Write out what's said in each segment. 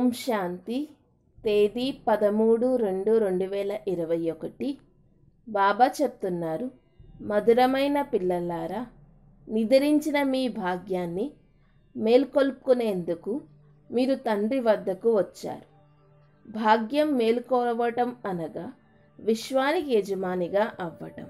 ఓం శాంతి తేదీ పదమూడు రెండు రెండు వేల ఇరవై ఒకటి బాబా చెప్తున్నారు మధురమైన పిల్లలారా నిద్రించిన మీ భాగ్యాన్ని మేల్కొల్పుకునేందుకు మీరు తండ్రి వద్దకు వచ్చారు భాగ్యం మేల్కోవటం అనగా విశ్వానికి యజమానిగా అవ్వటం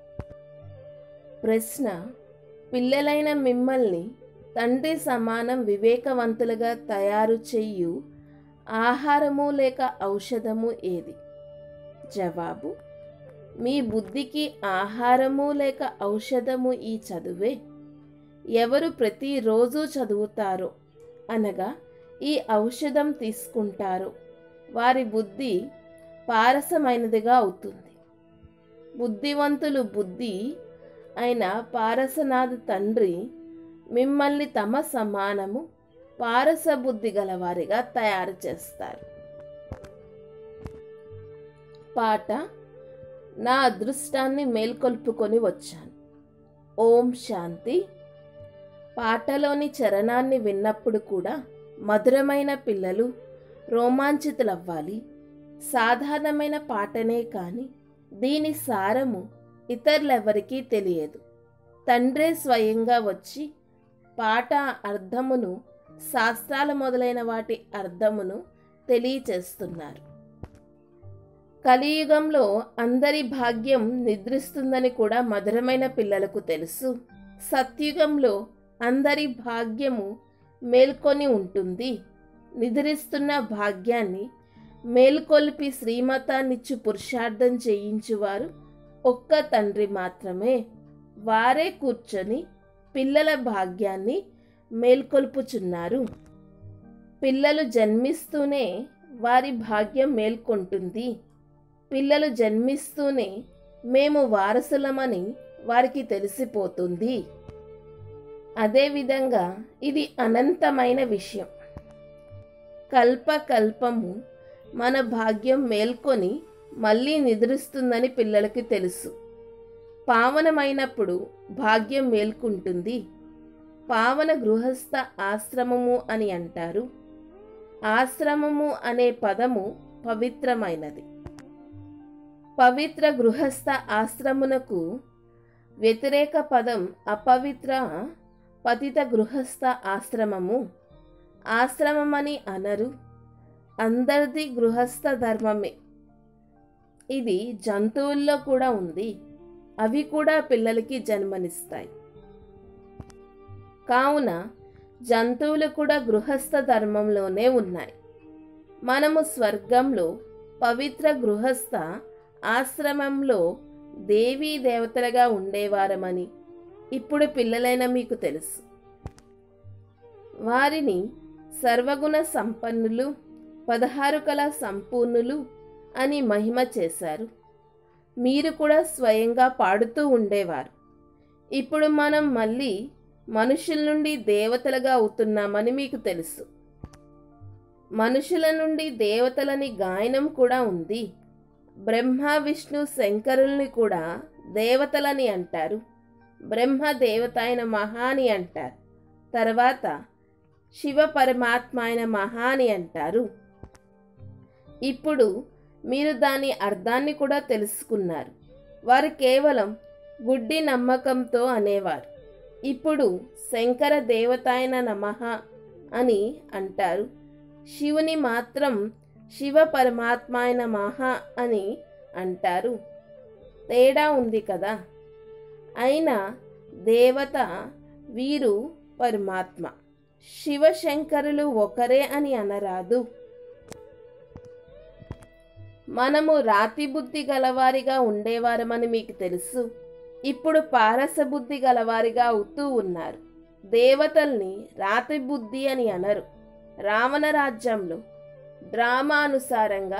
ప్రశ్న పిల్లలైన మిమ్మల్ని తండ్రి సమానం వివేకవంతులుగా తయారు చెయ్యు ఆహారము లేక ఔషధము ఏది జవాబు మీ బుద్ధికి ఆహారము లేక ఔషధము ఈ చదువే ఎవరు ప్రతిరోజు చదువుతారో అనగా ఈ ఔషధం తీసుకుంటారో వారి బుద్ధి పారసమైనదిగా అవుతుంది బుద్ధివంతులు బుద్ధి అయిన పారసనాథ్ తండ్రి మిమ్మల్ని తమ సమానము పారస బుద్ధి గలవారిగా తయారు చేస్తారు పాట నా అదృష్టాన్ని మేల్కొల్పుకొని వచ్చాను ఓం శాంతి పాటలోని చరణాన్ని విన్నప్పుడు కూడా మధురమైన పిల్లలు రోమాంచితులవ్వాలి సాధారణమైన పాటనే కానీ దీని సారము ఇతరులెవరికీ తెలియదు తండ్రే స్వయంగా వచ్చి పాట అర్థమును శాస్త్రాల మొదలైన వాటి అర్థమును తెలియచేస్తున్నారు కలియుగంలో అందరి భాగ్యం నిద్రిస్తుందని కూడా మధురమైన పిల్లలకు తెలుసు సత్యుగంలో అందరి భాగ్యము మేల్కొని ఉంటుంది నిద్రిస్తున్న భాగ్యాన్ని మేల్కొల్పి శ్రీమతాన్నిచ్చు పురుషార్థం చేయించువారు ఒక్క తండ్రి మాత్రమే వారే కూర్చొని పిల్లల భాగ్యాన్ని మేల్కొల్పుచున్నారు పిల్లలు జన్మిస్తూనే వారి భాగ్యం మేల్కొంటుంది పిల్లలు జన్మిస్తూనే మేము వారసులమని వారికి తెలిసిపోతుంది అదేవిధంగా ఇది అనంతమైన విషయం కల్పకల్పము మన భాగ్యం మేల్కొని మళ్ళీ నిద్రిస్తుందని పిల్లలకి తెలుసు పావనమైనప్పుడు భాగ్యం మేల్కుంటుంది పావన గృహస్థ ఆశ్రమము అని అంటారు ఆశ్రమము అనే పదము పవిత్రమైనది పవిత్ర గృహస్థ ఆశ్రమునకు వ్యతిరేక పదం అపవిత్ర పతిత గృహస్థ ఆశ్రమము ఆశ్రమమని అనరు అందరిది గృహస్థ ధర్మమే ఇది జంతువుల్లో కూడా ఉంది అవి కూడా పిల్లలకి జన్మనిస్తాయి కావున జంతువులు కూడా గృహస్థ ధర్మంలోనే ఉన్నాయి మనము స్వర్గంలో పవిత్ర గృహస్థ ఆశ్రమంలో దేవీ దేవతలుగా ఉండేవారమని ఇప్పుడు పిల్లలైన మీకు తెలుసు వారిని సర్వగుణ సంపన్నులు పదహారు కళ సంపూర్ణులు అని మహిమ చేశారు మీరు కూడా స్వయంగా పాడుతూ ఉండేవారు ఇప్పుడు మనం మళ్ళీ మనుషుల నుండి దేవతలుగా అవుతున్నామని మీకు తెలుసు మనుషుల నుండి దేవతలని గాయనం కూడా ఉంది బ్రహ్మ విష్ణు శంకరుల్ని కూడా దేవతలని అంటారు బ్రహ్మ దేవత అయిన మహాని అంటారు తర్వాత శివ పరమాత్మ అయిన మహాని అంటారు ఇప్పుడు మీరు దాని అర్థాన్ని కూడా తెలుసుకున్నారు వారు కేవలం గుడ్డి నమ్మకంతో అనేవారు ఇప్పుడు శంకర దేవతాయన నమః అని అంటారు శివుని మాత్రం శివ పరమాత్మాయన మహా అని అంటారు తేడా ఉంది కదా అయినా దేవత వీరు పరమాత్మ శివశంకరులు ఒకరే అని అనరాదు మనము రాతి బుద్ధి గలవారిగా ఉండేవారమని మీకు తెలుసు ఇప్పుడు పారస బుద్ధి గలవారిగా అవుతూ ఉన్నారు దేవతల్ని రాతి బుద్ధి అని అనరు రావణ రాజ్యంలో డ్రామానుసారంగా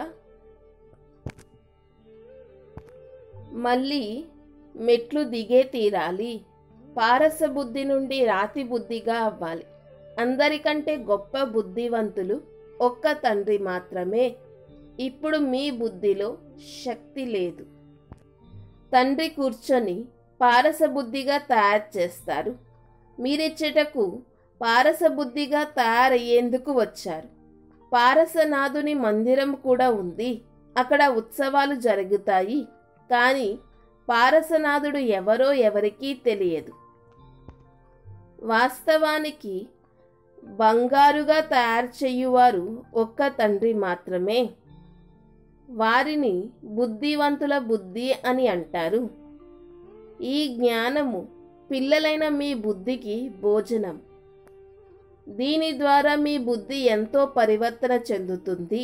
మళ్ళీ మెట్లు దిగే తీరాలి పారస బుద్ధి నుండి రాతి బుద్ధిగా అవ్వాలి అందరికంటే గొప్ప బుద్ధివంతులు ఒక్క తండ్రి మాత్రమే ఇప్పుడు మీ బుద్ధిలో శక్తి లేదు తండ్రి కూర్చొని పారసబుద్ధిగా తయారు చేస్తారు మీరిచ్చటకు పారసబుద్ధిగా తయారయ్యేందుకు వచ్చారు పారసనాథుని మందిరం కూడా ఉంది అక్కడ ఉత్సవాలు జరుగుతాయి కానీ పారసనాథుడు ఎవరో ఎవరికీ తెలియదు వాస్తవానికి బంగారుగా తయారు చేయువారు ఒక్క తండ్రి మాత్రమే వారిని బుద్ధివంతుల బుద్ధి అని అంటారు ఈ జ్ఞానము పిల్లలైన మీ బుద్ధికి భోజనం దీని ద్వారా మీ బుద్ధి ఎంతో పరివర్తన చెందుతుంది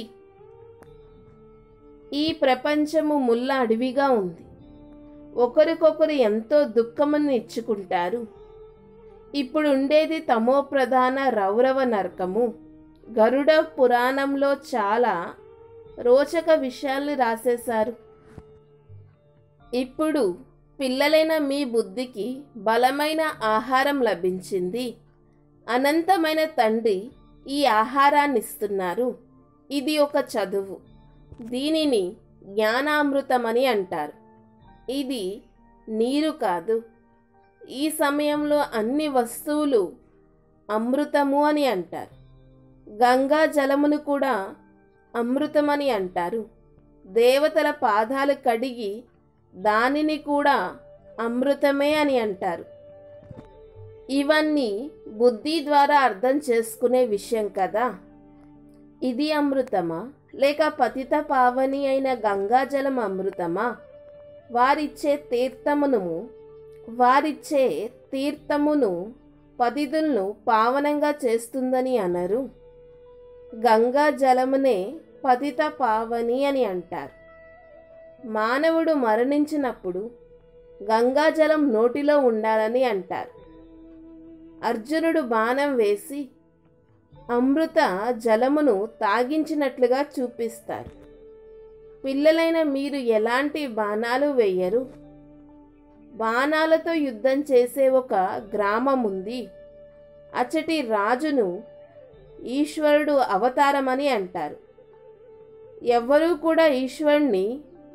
ఈ ప్రపంచము ముళ్ళ అడవిగా ఉంది ఒకరికొకరు ఎంతో దుఃఖమును ఇచ్చుకుంటారు ఇప్పుడు ఉండేది తమో ప్రధాన రౌరవ నరకము గరుడ పురాణంలో చాలా రోచక విషయాల్ని రాసేశారు ఇప్పుడు పిల్లలైన మీ బుద్ధికి బలమైన ఆహారం లభించింది అనంతమైన తండ్రి ఈ ఆహారాన్ని ఇస్తున్నారు ఇది ఒక చదువు దీనిని జ్ఞానామృతమని అంటారు ఇది నీరు కాదు ఈ సమయంలో అన్ని వస్తువులు అమృతము అని అంటారు గంగా జలమును కూడా అమృతమని అంటారు దేవతల పాదాలు కడిగి దానిని కూడా అమృతమే అని అంటారు ఇవన్నీ బుద్ధి ద్వారా అర్థం చేసుకునే విషయం కదా ఇది అమృతమా లేక పతిత పావని అయిన గంగాజలం అమృతమా వారిచ్చే తీర్థమును వారిచ్చే తీర్థమును పతితులను పావనంగా చేస్తుందని అనరు గంగా జలమునే పతిత పావని అని అంటారు మానవుడు మరణించినప్పుడు గంగాజలం నోటిలో ఉండాలని అంటారు అర్జునుడు బాణం వేసి అమృత జలమును తాగించినట్లుగా చూపిస్తారు పిల్లలైన మీరు ఎలాంటి బాణాలు వేయరు బాణాలతో యుద్ధం చేసే ఒక గ్రామం ఉంది అచ్చటి రాజును ఈశ్వరుడు అవతారమని అంటారు ఎవ్వరూ కూడా ఈశ్వరుణ్ణి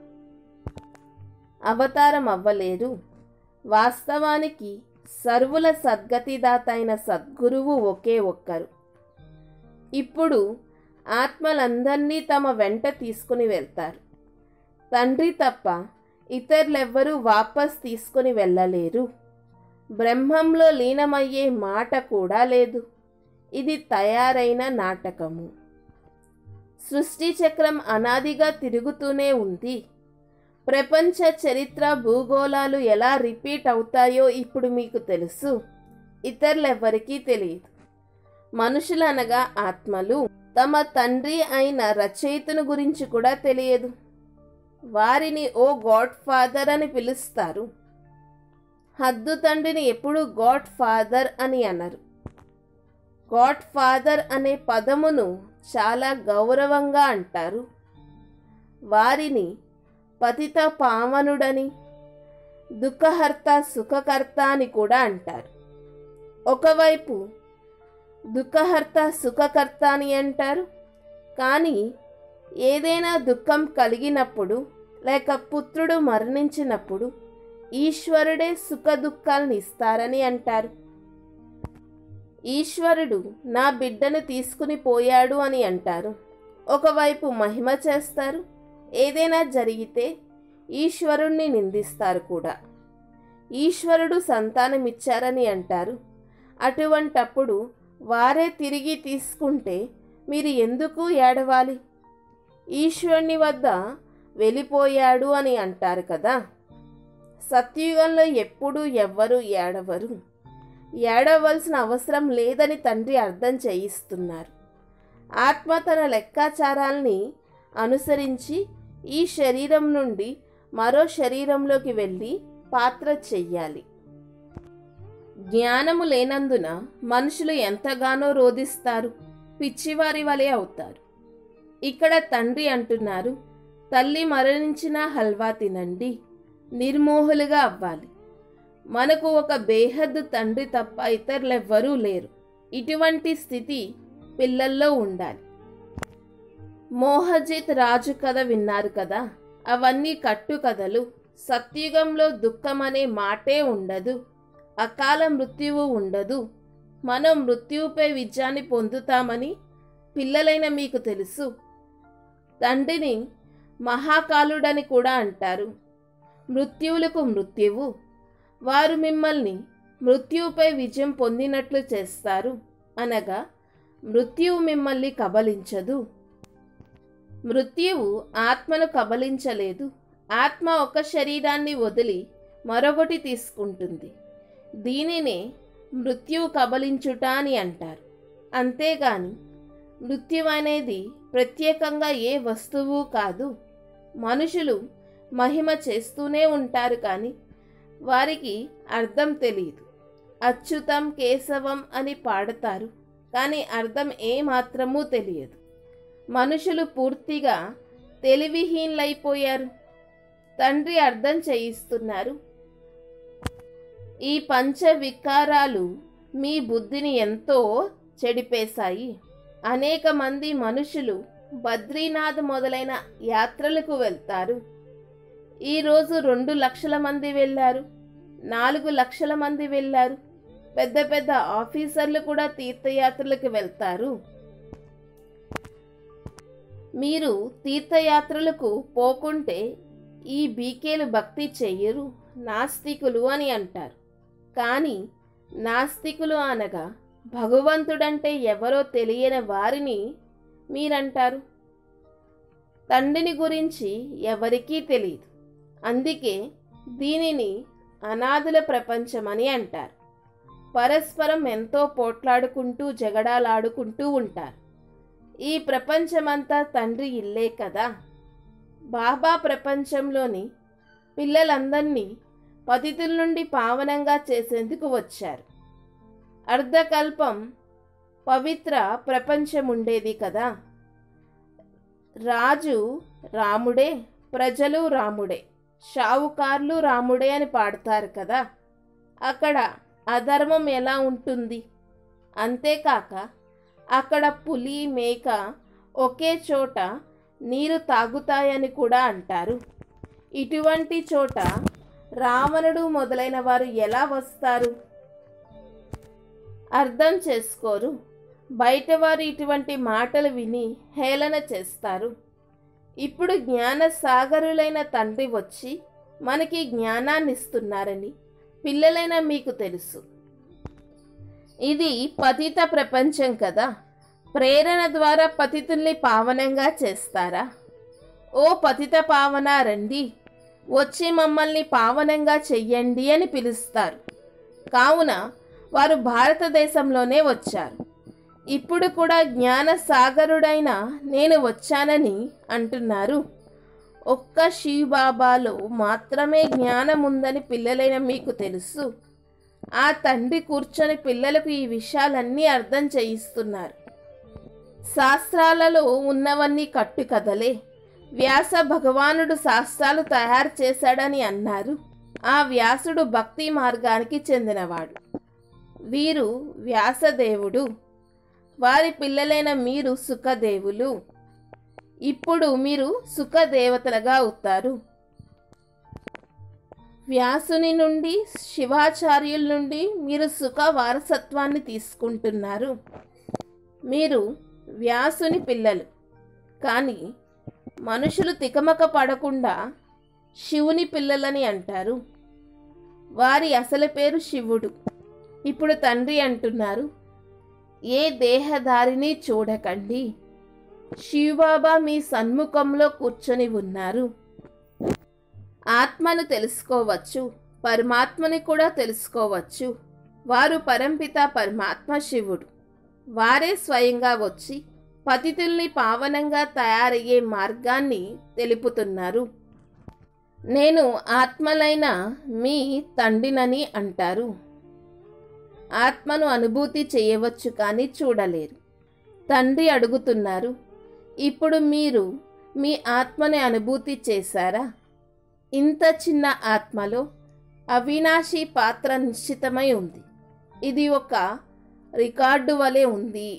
అవతారం అవ్వలేరు వాస్తవానికి సర్వుల సద్గతిదాత అయిన సద్గురువు ఒకే ఒక్కరు ఇప్పుడు ఆత్మలందరినీ తమ వెంట తీసుకుని వెళ్తారు తండ్రి తప్ప ఇతరులెవ్వరూ వాపస్ తీసుకుని వెళ్ళలేరు బ్రహ్మంలో లీనమయ్యే మాట కూడా లేదు ఇది తయారైన నాటకము సృష్టి చక్రం అనాదిగా తిరుగుతూనే ఉంది ప్రపంచ చరిత్ర భూగోళాలు ఎలా రిపీట్ అవుతాయో ఇప్పుడు మీకు తెలుసు ఇతరులెవ్వరికీ తెలియదు మనుషులు అనగా ఆత్మలు తమ తండ్రి అయిన రచయితను గురించి కూడా తెలియదు వారిని ఓ గాడ్ ఫాదర్ అని పిలుస్తారు హద్దు తండ్రిని ఎప్పుడు గాడ్ ఫాదర్ అని అనరు గాడ్ ఫాదర్ అనే పదమును చాలా గౌరవంగా అంటారు వారిని పతిత పావనుడని దుఃఖహర్త సుఖకర్త అని కూడా అంటారు ఒకవైపు దుఃఖహర్త సుఖకర్త అని అంటారు కానీ ఏదైనా దుఃఖం కలిగినప్పుడు లేక పుత్రుడు మరణించినప్పుడు ఈశ్వరుడే సుఖ దుఃఖాలను ఇస్తారని అంటారు ఈశ్వరుడు నా బిడ్డను తీసుకుని పోయాడు అని అంటారు ఒకవైపు మహిమ చేస్తారు ఏదైనా జరిగితే ఈశ్వరుణ్ణి నిందిస్తారు కూడా ఈశ్వరుడు సంతానమిచ్చారని అంటారు అటువంటప్పుడు వారే తిరిగి తీసుకుంటే మీరు ఎందుకు ఏడవాలి ఈశ్వరుని వద్ద వెళ్ళిపోయాడు అని అంటారు కదా సత్యుగంలో ఎప్పుడూ ఎవ్వరూ ఏడవరు ఏడవలసిన అవసరం లేదని తండ్రి అర్థం చేయిస్తున్నారు ఆత్మ తన లెక్కాచారాల్ని అనుసరించి ఈ శరీరం నుండి మరో శరీరంలోకి వెళ్ళి పాత్ర చెయ్యాలి జ్ఞానము లేనందున మనుషులు ఎంతగానో రోధిస్తారు పిచ్చివారి వలె అవుతారు ఇక్కడ తండ్రి అంటున్నారు తల్లి మరణించిన హల్వా తినండి నిర్మోహులుగా అవ్వాలి మనకు ఒక బేహద్దు తండ్రి తప్ప ఇతరులెవ్వరూ లేరు ఇటువంటి స్థితి పిల్లల్లో ఉండాలి మోహజిత్ రాజు కథ విన్నారు కదా అవన్నీ కట్టు కథలు సత్యుగంలో దుఃఖం అనే మాటే ఉండదు అకాల మృత్యువు ఉండదు మనం మృత్యువుపై విజయాన్ని పొందుతామని పిల్లలైన మీకు తెలుసు తండ్రిని మహాకాలుడని కూడా అంటారు మృత్యువులకు మృత్యువు వారు మిమ్మల్ని మృత్యువుపై విజయం పొందినట్లు చేస్తారు అనగా మృత్యువు మిమ్మల్ని కబలించదు మృత్యువు ఆత్మను కబలించలేదు ఆత్మ ఒక శరీరాన్ని వదిలి మరొకటి తీసుకుంటుంది దీనినే మృత్యువు కబలించుట అని అంటారు అంతేగాని మృత్యు అనేది ప్రత్యేకంగా ఏ వస్తువు కాదు మనుషులు మహిమ చేస్తూనే ఉంటారు కానీ వారికి అర్థం తెలియదు అచ్యుతం కేశవం అని పాడతారు కానీ అర్థం ఏమాత్రమూ తెలియదు మనుషులు పూర్తిగా తెలివిహీనులైపోయారు తండ్రి అర్థం చేయిస్తున్నారు ఈ పంచ వికారాలు మీ బుద్ధిని ఎంతో చెడిపేశాయి అనేక మంది మనుషులు బద్రీనాథ్ మొదలైన యాత్రలకు వెళ్తారు ఈరోజు రెండు లక్షల మంది వెళ్ళారు నాలుగు లక్షల మంది వెళ్ళారు పెద్ద పెద్ద ఆఫీసర్లు కూడా తీర్థయాత్రలకు వెళ్తారు మీరు తీర్థయాత్రలకు పోకుంటే ఈ బీకేలు భక్తి చెయ్యరు నాస్తికులు అని అంటారు కానీ నాస్తికులు అనగా భగవంతుడంటే ఎవరో తెలియని వారిని మీరంటారు తండ్రిని గురించి ఎవరికీ తెలియదు అందుకే దీనిని అనాథుల ప్రపంచమని అంటారు పరస్పరం ఎంతో పోట్లాడుకుంటూ జగడాలాడుకుంటూ ఉంటారు ఈ ప్రపంచమంతా తండ్రి ఇల్లే కదా బాబా ప్రపంచంలోని పిల్లలందరినీ పతితుల నుండి పావనంగా చేసేందుకు వచ్చారు అర్ధకల్పం పవిత్ర ప్రపంచం ఉండేది కదా రాజు రాముడే ప్రజలు రాముడే షావుకార్లు రాముడే అని పాడతారు కదా అక్కడ అధర్మం ఎలా ఉంటుంది అంతేకాక అక్కడ పులి మేక ఒకే చోట నీరు తాగుతాయని కూడా అంటారు ఇటువంటి చోట రావణుడు మొదలైన వారు ఎలా వస్తారు అర్థం చేసుకోరు బయట వారు ఇటువంటి మాటలు విని హేళన చేస్తారు ఇప్పుడు జ్ఞాన సాగరులైన తండ్రి వచ్చి మనకి జ్ఞానాన్ని ఇస్తున్నారని పిల్లలైన మీకు తెలుసు ఇది పతిత ప్రపంచం కదా ప్రేరణ ద్వారా పతితుల్ని పావనంగా చేస్తారా ఓ పతిత పావన రండి వచ్చి మమ్మల్ని పావనంగా చెయ్యండి అని పిలుస్తారు కావున వారు భారతదేశంలోనే వచ్చారు ఇప్పుడు కూడా జ్ఞాన సాగరుడైన నేను వచ్చానని అంటున్నారు ఒక్క శివబాబాలో మాత్రమే జ్ఞానం ఉందని పిల్లలైన మీకు తెలుసు ఆ తండ్రి కూర్చొని పిల్లలకు ఈ విషయాలన్నీ అర్థం చేయిస్తున్నారు శాస్త్రాలలో ఉన్నవన్నీ కట్టుకథలే వ్యాస భగవానుడు శాస్త్రాలు తయారు చేశాడని అన్నారు ఆ వ్యాసుడు భక్తి మార్గానికి చెందినవాడు వీరు వ్యాసదేవుడు వారి పిల్లలైన మీరు సుఖదేవులు ఇప్పుడు మీరు సుఖదేవతలుగా అవుతారు వ్యాసుని నుండి శివాచార్యుల నుండి మీరు సుఖ వారసత్వాన్ని తీసుకుంటున్నారు మీరు వ్యాసుని పిల్లలు కానీ మనుషులు తికమక పడకుండా శివుని పిల్లలని అంటారు వారి అసలు పేరు శివుడు ఇప్పుడు తండ్రి అంటున్నారు ఏ దేహదారిని చూడకండి శివబాబా మీ సన్ముఖంలో కూర్చొని ఉన్నారు ఆత్మను తెలుసుకోవచ్చు పరమాత్మని కూడా తెలుసుకోవచ్చు వారు పరంపిత పరమాత్మ శివుడు వారే స్వయంగా వచ్చి పతితుల్ని పావనంగా తయారయ్యే మార్గాన్ని తెలుపుతున్నారు నేను ఆత్మలైన మీ తండ్రినని అంటారు ఆత్మను అనుభూతి చేయవచ్చు కానీ చూడలేరు తండ్రి అడుగుతున్నారు ఇప్పుడు మీరు మీ ఆత్మని అనుభూతి చేశారా ఇంత చిన్న ఆత్మలో అవినాశి పాత్ర నిశ్చితమై ఉంది ఇది ఒక రికార్డు వలె ఉంది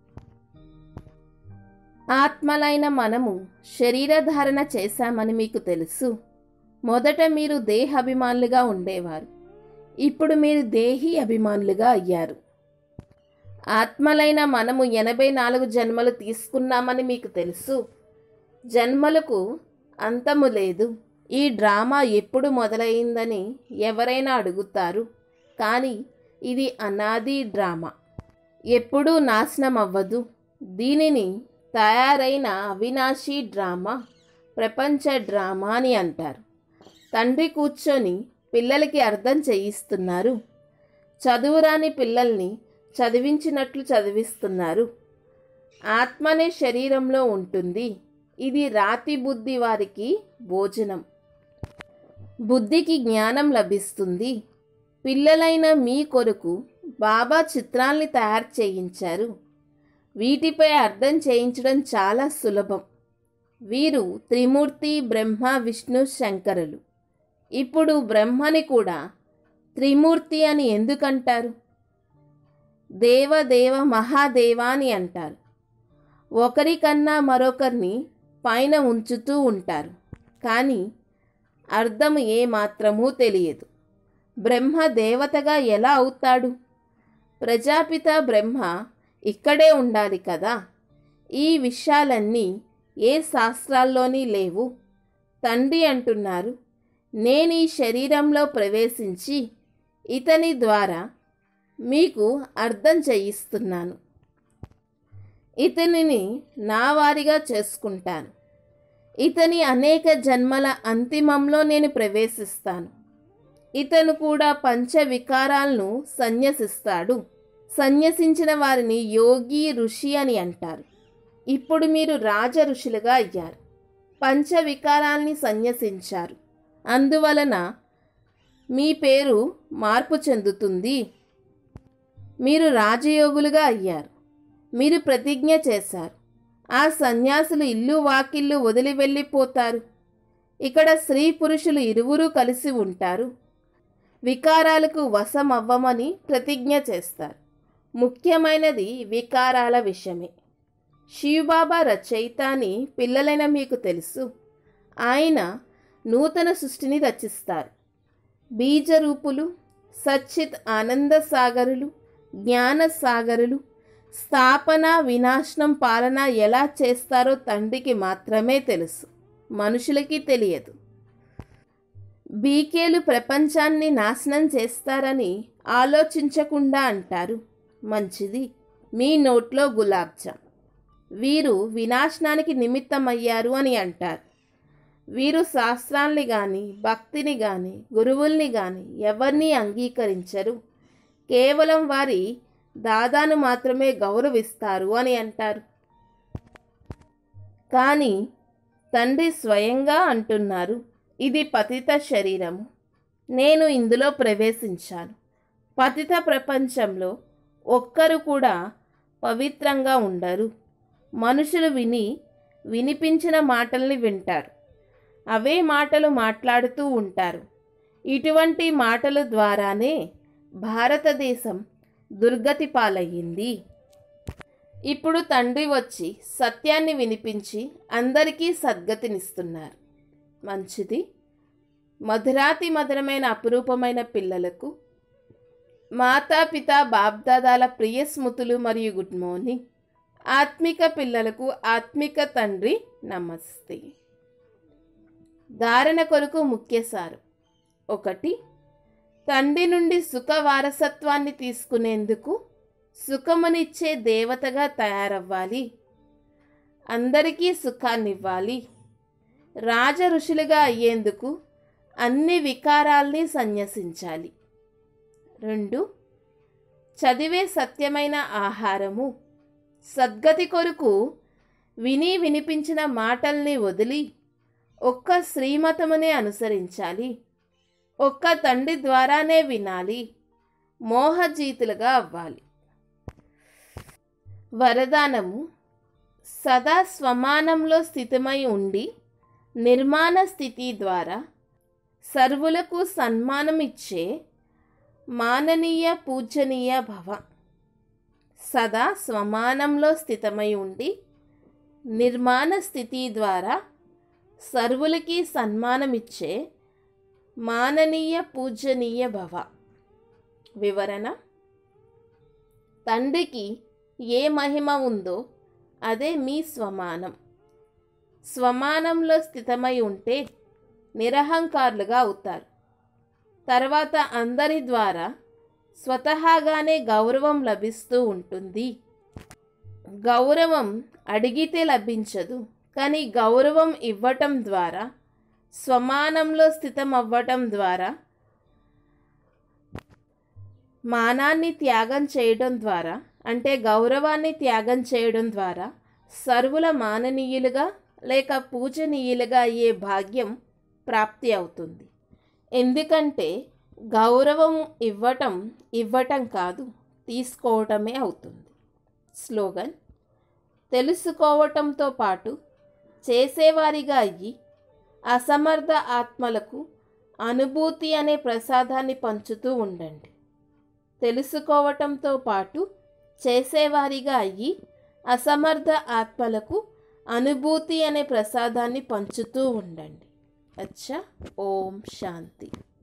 ఆత్మలైన మనము శరీరధారణ చేశామని మీకు తెలుసు మొదట మీరు దేహాభిమానులుగా ఉండేవారు ఇప్పుడు మీరు దేహి అభిమానులుగా అయ్యారు ఆత్మలైన మనము ఎనభై నాలుగు జన్మలు తీసుకున్నామని మీకు తెలుసు జన్మలకు అంతము లేదు ఈ డ్రామా ఎప్పుడు మొదలైందని ఎవరైనా అడుగుతారు కానీ ఇది అనాది డ్రామా ఎప్పుడూ నాశనం అవ్వదు దీనిని తయారైన అవినాశీ డ్రామా ప్రపంచ డ్రామా అని అంటారు తండ్రి కూర్చొని పిల్లలకి అర్థం చేయిస్తున్నారు చదువురాని పిల్లల్ని చదివించినట్లు చదివిస్తున్నారు ఆత్మనే శరీరంలో ఉంటుంది ఇది రాతి బుద్ధి వారికి భోజనం బుద్ధికి జ్ఞానం లభిస్తుంది పిల్లలైన మీ కొరకు బాబా చిత్రాల్ని తయారు చేయించారు వీటిపై అర్థం చేయించడం చాలా సులభం వీరు త్రిమూర్తి బ్రహ్మ విష్ణు శంకరులు ఇప్పుడు బ్రహ్మని కూడా త్రిమూర్తి అని ఎందుకంటారు దేవదేవ మహాదేవ అని అంటారు ఒకరికన్నా మరొకరిని పైన ఉంచుతూ ఉంటారు కానీ అర్థం ఏమాత్రమూ తెలియదు బ్రహ్మ దేవతగా ఎలా అవుతాడు ప్రజాపిత బ్రహ్మ ఇక్కడే ఉండాలి కదా ఈ విషయాలన్నీ ఏ శాస్త్రాల్లోని లేవు తండ్రి అంటున్నారు నేను ఈ శరీరంలో ప్రవేశించి ఇతని ద్వారా మీకు అర్థం చేయిస్తున్నాను ఇతనిని నా వారిగా చేసుకుంటాను ఇతని అనేక జన్మల అంతిమంలో నేను ప్రవేశిస్తాను ఇతను కూడా పంచ వికారాలను సన్యసిస్తాడు సన్యసించిన వారిని యోగి ఋషి అని అంటారు ఇప్పుడు మీరు రాజ ఋషులుగా అయ్యారు పంచ వికారాల్ని సన్యసించారు అందువలన మీ పేరు మార్పు చెందుతుంది మీరు రాజయోగులుగా అయ్యారు మీరు ప్రతిజ్ఞ చేశారు ఆ సన్యాసులు ఇల్లు వాకిళ్ళు వదిలి వెళ్ళిపోతారు ఇక్కడ స్త్రీ పురుషులు ఇరువురు కలిసి ఉంటారు వికారాలకు వశం అవ్వమని ప్రతిజ్ఞ చేస్తారు ముఖ్యమైనది వికారాల విషయమే శివబాబా రచయిత అని పిల్లలైన మీకు తెలుసు ఆయన నూతన సృష్టిని రచిస్తారు బీజరూపులు సచ్చిత్ ఆనంద సాగరులు జ్ఞాన సాగరులు స్థాపన వినాశనం పాలన ఎలా చేస్తారో తండ్రికి మాత్రమే తెలుసు మనుషులకి తెలియదు బీకేలు ప్రపంచాన్ని నాశనం చేస్తారని ఆలోచించకుండా అంటారు మంచిది మీ నోట్లో గులాబ్జామ్ వీరు వినాశనానికి నిమిత్తమయ్యారు అని అంటారు వీరు శాస్త్రాల్ని కానీ భక్తిని కానీ గురువుల్ని కానీ ఎవరిని అంగీకరించరు కేవలం వారి దాదాను మాత్రమే గౌరవిస్తారు అని అంటారు కానీ తండ్రి స్వయంగా అంటున్నారు ఇది పతిత శరీరము నేను ఇందులో ప్రవేశించాను పతిత ప్రపంచంలో ఒక్కరు కూడా పవిత్రంగా ఉండరు మనుషులు విని వినిపించిన మాటల్ని వింటారు అవే మాటలు మాట్లాడుతూ ఉంటారు ఇటువంటి మాటల ద్వారానే భారతదేశం దుర్గతి పాలయ్యింది ఇప్పుడు తండ్రి వచ్చి సత్యాన్ని వినిపించి అందరికీ సద్గతినిస్తున్నారు మంచిది మధురాతి మధురమైన అపురూపమైన పిల్లలకు మాతాపిత బాబ్దాదాల ప్రియ స్మృతులు మరియు గుడ్ మార్నింగ్ ఆత్మిక పిల్లలకు ఆత్మిక తండ్రి నమస్తే ధారణ కొరకు ముఖ్య సారం ఒకటి తండ్రి నుండి సుఖ వారసత్వాన్ని తీసుకునేందుకు సుఖమునిచ్చే దేవతగా తయారవ్వాలి అందరికీ సుఖాన్నివ్వాలి రాజ ఋషులుగా అయ్యేందుకు అన్ని వికారాల్ని సన్యసించాలి రెండు చదివే సత్యమైన ఆహారము సద్గతి కొరకు విని వినిపించిన మాటల్ని వదిలి ఒక్క శ్రీమతమునే అనుసరించాలి ఒక్క తండ్రి ద్వారానే వినాలి మోహజీతులుగా అవ్వాలి వరదానము సదా స్వమానంలో స్థితమై ఉండి నిర్మాణ స్థితి ద్వారా సర్వులకు సన్మానం ఇచ్చే మాననీయ పూజనీయ భవ సదా స్వమానంలో స్థితమై ఉండి నిర్మాణ స్థితి ద్వారా సర్వులకి సన్మానమిచ్చే మాననీయ పూజనీయ భవ వివరణ తండ్రికి ఏ మహిమ ఉందో అదే మీ స్వమానం స్వమానంలో స్థితమై ఉంటే నిరహంకారులుగా అవుతారు తర్వాత అందరి ద్వారా స్వతహాగానే గౌరవం లభిస్తూ ఉంటుంది గౌరవం అడిగితే లభించదు కానీ గౌరవం ఇవ్వటం ద్వారా స్వమానంలో స్థితం అవ్వటం ద్వారా మానాన్ని త్యాగం చేయడం ద్వారా అంటే గౌరవాన్ని త్యాగం చేయడం ద్వారా సర్వుల మాననీయులుగా లేక పూజనీయులుగా అయ్యే భాగ్యం ప్రాప్తి అవుతుంది ఎందుకంటే గౌరవం ఇవ్వటం ఇవ్వటం కాదు తీసుకోవటమే అవుతుంది స్లోగన్ తెలుసుకోవటంతో పాటు చేసేవారిగా అయ్యి అసమర్థ ఆత్మలకు అనుభూతి అనే ప్రసాదాన్ని పంచుతూ ఉండండి తెలుసుకోవటంతో పాటు చేసేవారిగా అయ్యి అసమర్థ ఆత్మలకు అనుభూతి అనే ప్రసాదాన్ని పంచుతూ ఉండండి అచ్చా ఓం శాంతి